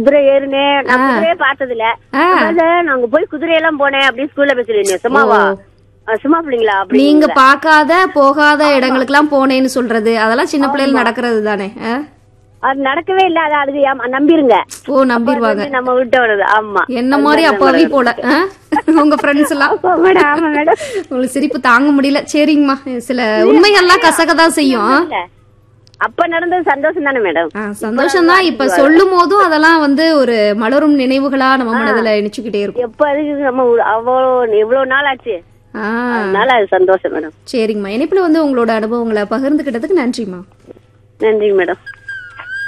குதிரை ஏறுனேன் நான் குதிரையே பார்த்தது இல்ல ஆ. நாங்க போய் குதிரையெல்லாம் போனேன் அப்படின்னு ஸ்கூல்ல போய் சொல்லிருந்தேன் சும்மாவா ஆ, சும்மா பிள்ளைங்களா அப்படி நீங்க பார்க்காத போகாத இடங்களுக்கெல்லாம் போனேன்னு சொல்றது அதெல்லாம் சின்ன பிள்ளைகள் நடக்கிறது தானே ஆ? அது நடக்கவே இல்ல அது அதுக்கு ஏமா- நம்பிருங்க ஓ நம்பிடுவாங்க வந்து நம்ம விட்ட வருது ஆமா என்ன மாதிரி அப்பாவி போல ஆ? உங்க ஃப்ரெண்ட்ஸ் எல்லாம் ஆமா மேடம் ஆமா மேடம் உங்களுக்கு சிரிப்பு தாங்க முடியல சரிங்கம்மா சில உண்மைகள்லாம் கசக்க தான் செய்யும் ஆ? இல்ல. அப்ப நடந்தது சந்தோஷம் தானே மேடம் ஆ, சந்தோஷம் தான் இப்ப சொல்லும் போதும் அதெல்லாம் வந்து ஒரு மலரும் நினைவுகளா நம்ம மனதுல நினைச்சுக்கிட்டே இருக்கும் எப்ப அதுக்கு நம்ம ஒரு- அவ்வளவு எவ்வளவு நாள் ஆச்சு ஆ அதனால அது சந்தோஷம் மேடம் சரிங்கம்மா இணைப்புல வந்து உங்களோட அனுபவங்களை பகிர்ந்துக்கிட்டதுக்கு நன்றிம்மா நன்றி மேடம்